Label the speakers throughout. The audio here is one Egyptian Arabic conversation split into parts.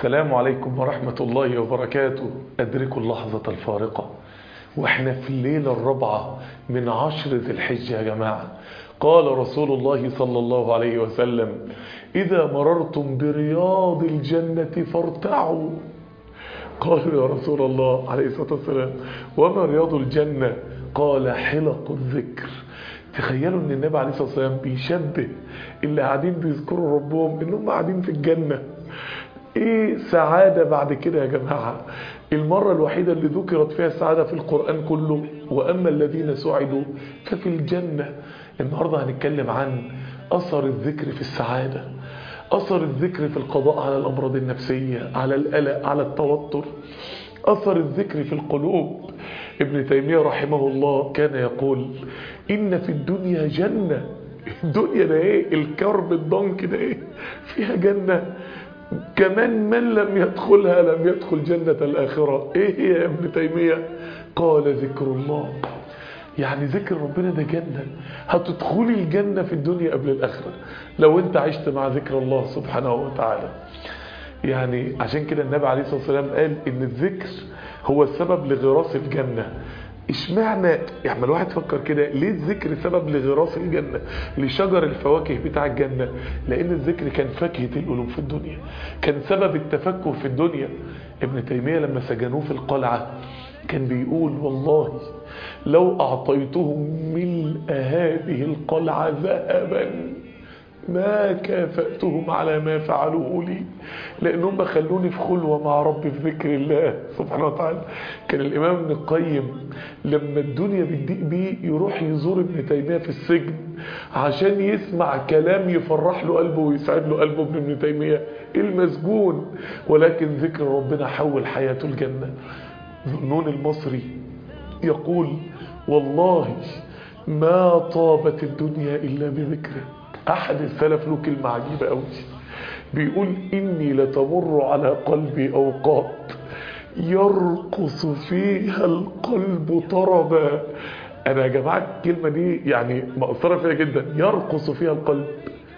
Speaker 1: السلام عليكم ورحمة الله وبركاته أدركوا اللحظة الفارقة واحنا في الليلة الرابعة من عشر ذي الحجة يا جماعة قال رسول الله صلى الله عليه وسلم إذا مررتم برياض الجنة فارتعوا قالوا يا رسول الله عليه الصلاة والسلام وما رياض الجنة قال حلق الذكر تخيلوا ان النبي عليه الصلاة والسلام بيشبه اللي قاعدين بيذكروا ربهم انهم قاعدين في الجنة ايه سعادة بعد كده يا جماعة المرة الوحيدة اللي ذكرت فيها السعادة في القرآن كله وأما الذين سعدوا ففي الجنة النهاردة هنتكلم عن أثر الذكر في السعادة أثر الذكر في القضاء على الأمراض النفسية على القلق على التوتر أثر الذكر في القلوب ابن تيمية رحمه الله كان يقول إن في الدنيا جنة الدنيا ده ايه الكرب الضنك ده ايه فيها جنة كمان من لم يدخلها لم يدخل جنة الآخرة ايه هي يا ابن تيمية قال ذكر الله يعني ذكر ربنا ده جنة هتدخلي الجنة في الدنيا قبل الآخرة لو انت عشت مع ذكر الله سبحانه وتعالى يعني عشان كده النبي عليه الصلاة والسلام قال ان الذكر هو السبب لغراس الجنة اشمعنى يعني الواحد فكر كده ليه الذكر سبب لغراس الجنة لشجر الفواكه بتاع الجنة لان الذكر كان فاكهة القلوب في الدنيا كان سبب التفكر في الدنيا ابن تيمية لما سجنوه في القلعة كان بيقول والله لو اعطيتهم ملء هذه القلعة ذهبا ما كافأتهم على ما فعلوه لي لأنهم خلوني في خلوة مع ربي في ذكر الله سبحانه وتعالى كان الإمام ابن القيم لما الدنيا بتضيق بيه يروح يزور ابن تيمية في السجن عشان يسمع كلام يفرح له قلبه ويسعد له قلبه ابن ابن تيمية المسجون ولكن ذكر ربنا حول حياته الجنة ذنون المصري يقول والله ما طابت الدنيا إلا بذكره احد السلف له كلمه عجيبه قوي بيقول اني لتمر على قلبي اوقات يرقص فيها القلب طربا انا يا جماعه الكلمه دي يعني مأثره فيها جدا يرقص فيها القلب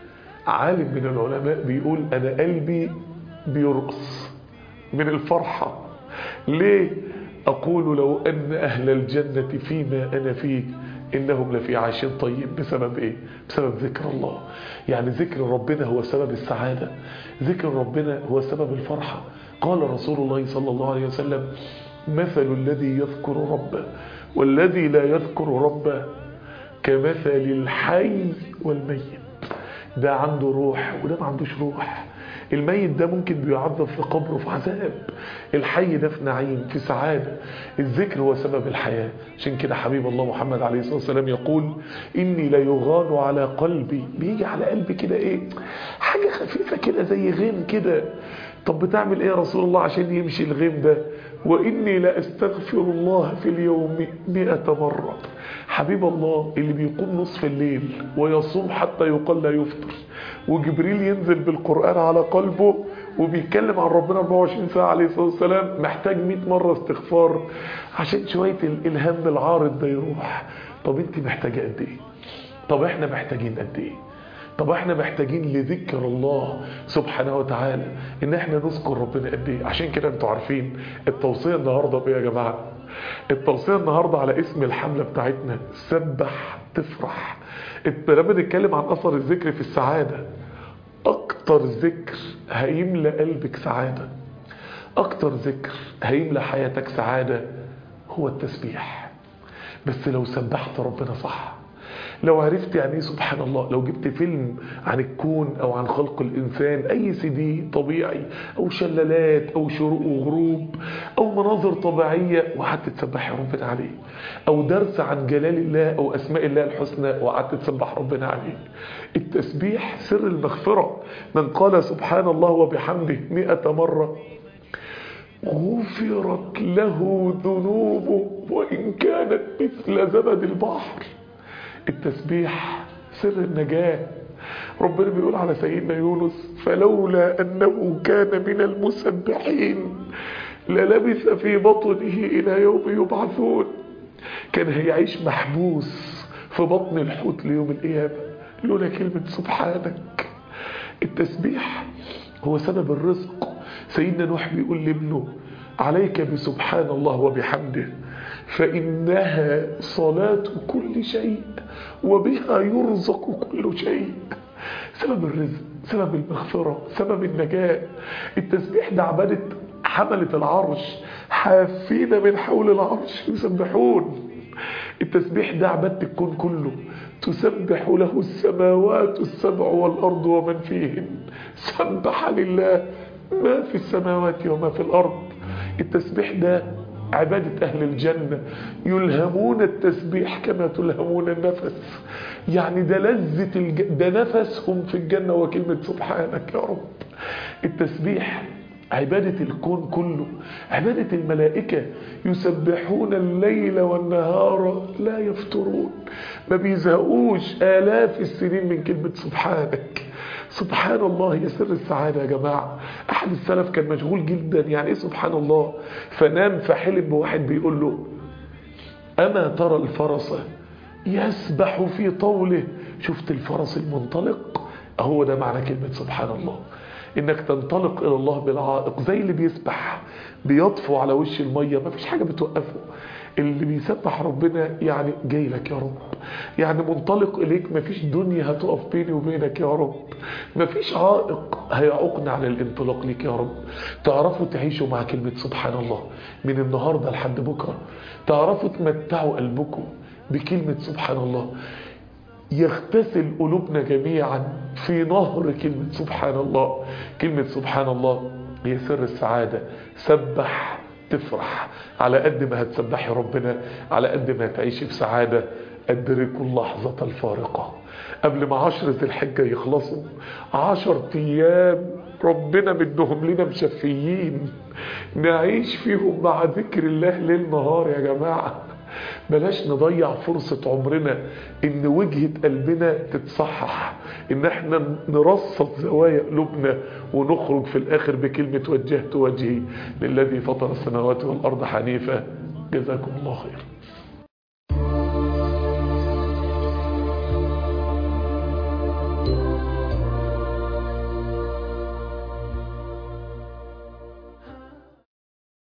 Speaker 1: عالم من العلماء بيقول انا قلبي بيرقص من الفرحه ليه اقول لو ان اهل الجنه فيما انا فيه إنهم لفي عيش طيب بسبب إيه؟ بسبب ذكر الله يعني ذكر ربنا هو سبب السعادة ذكر ربنا هو سبب الفرحة قال رسول الله صلى الله عليه وسلم مثل الذي يذكر ربه والذي لا يذكر ربه كمثل الحي والميت ده عنده روح وده ما عندوش روح الميت ده ممكن بيعذب في قبره في عذاب الحي ده في نعيم في سعادة الذكر هو سبب الحياة عشان كده حبيب الله محمد عليه الصلاة والسلام يقول إني لا يغان على قلبي بيجي على قلبي كده إيه حاجة خفيفة كده زي غيم كده طب بتعمل إيه يا رسول الله عشان يمشي الغيم ده وإني لا أستغفر الله في اليوم مئة مرة حبيب الله اللي بيقوم نصف الليل ويصوم حتى يقال لا يفطر وجبريل ينزل بالقرآن على قلبه وبيتكلم عن ربنا 24 ساعة عليه الصلاة والسلام محتاج 100 مرة استغفار عشان شوية الهم العارض ده يروح طب انت محتاجة قد ايه طب احنا محتاجين قد ايه طب احنا محتاجين لذكر الله سبحانه وتعالى ان احنا نذكر ربنا قد ايه عشان كده انتوا عارفين التوصية النهاردة بايه يا جماعة التوصية النهاردة على اسم الحملة بتاعتنا سبح تفرح لما نتكلم عن اثر الذكر في السعادة اكتر ذكر هيملى قلبك سعادة اكتر ذكر هيملى حياتك سعادة هو التسبيح بس لو سبحت ربنا صح لو عرفت يعني ايه سبحان الله لو جبت فيلم عن الكون او عن خلق الانسان اي سي دي طبيعي او شلالات او شروق وغروب او مناظر طبيعية وقعدت تسبح ربنا عليه او درس عن جلال الله او اسماء الله الحسنى وقعدت تسبح ربنا عليه التسبيح سر المغفرة من قال سبحان الله وبحمده مئة مرة غفرت له ذنوبه وإن كانت مثل زبد البحر التسبيح سر النجاة ربنا بيقول على سيدنا يونس فلولا أنه كان من المسبحين للبث في بطنه إلى يوم يبعثون كان هيعيش محبوس في بطن الحوت ليوم القيامة لولا كلمة سبحانك التسبيح هو سبب الرزق سيدنا نوح بيقول لابنه عليك بسبحان الله وبحمده فإنها صلاة كل شيء وبها يرزق كل شيء سبب الرزق سبب المغفرة سبب النجاة التسبيح ده عبادة حملة العرش حافين من حول العرش يسبحون التسبيح ده عبادة الكون كله تسبح له السماوات السبع والأرض ومن فيهن سبح لله ما في السماوات وما في الأرض التسبيح ده عبادة أهل الجنة يلهمون التسبيح كما تلهمون النفس يعني ده لذة الج... ده نفسهم في الجنة وكلمة سبحانك يا رب التسبيح عبادة الكون كله عبادة الملائكة يسبحون الليل والنهار لا يفترون ما بيزهقوش آلاف السنين من كلمة سبحانك سبحان الله يا سر السعادة يا جماعة أحد السلف كان مشغول جدا يعني إيه سبحان الله فنام فحلم بواحد بيقول له أما ترى الفرس يسبح في طوله شفت الفرس المنطلق هو ده معنى كلمة سبحان الله انك تنطلق الى الله بالعائق زي اللي بيسبح بيطفو على وش المية مفيش حاجة بتوقفه اللي بيسبح ربنا يعني جاي لك يا رب يعني منطلق اليك مفيش دنيا هتقف بيني وبينك يا رب مفيش عائق هيعوقنا على الانطلاق ليك يا رب تعرفوا تعيشوا مع كلمة سبحان الله من النهاردة لحد بكرة تعرفوا تمتعوا قلبكم بكلمة سبحان الله يغتسل قلوبنا جميعا في نهر كلمة سبحان الله كلمة سبحان الله هي سر السعادة سبح تفرح على قد ما هتسبحي ربنا على قد ما هتعيشي في سعادة أدركوا اللحظة الفارقة قبل ما عشر ذي الحجة يخلصوا عشر أيام ربنا مدهم لنا مشفيين نعيش فيهم مع ذكر الله ليل نهار يا جماعة بلاش نضيع فرصة عمرنا ان وجهة قلبنا تتصحح ان احنا نرصد زوايا قلوبنا ونخرج في الاخر بكلمة وجهت وجهي للذي فطر السماوات والارض حنيفة جزاكم الله خير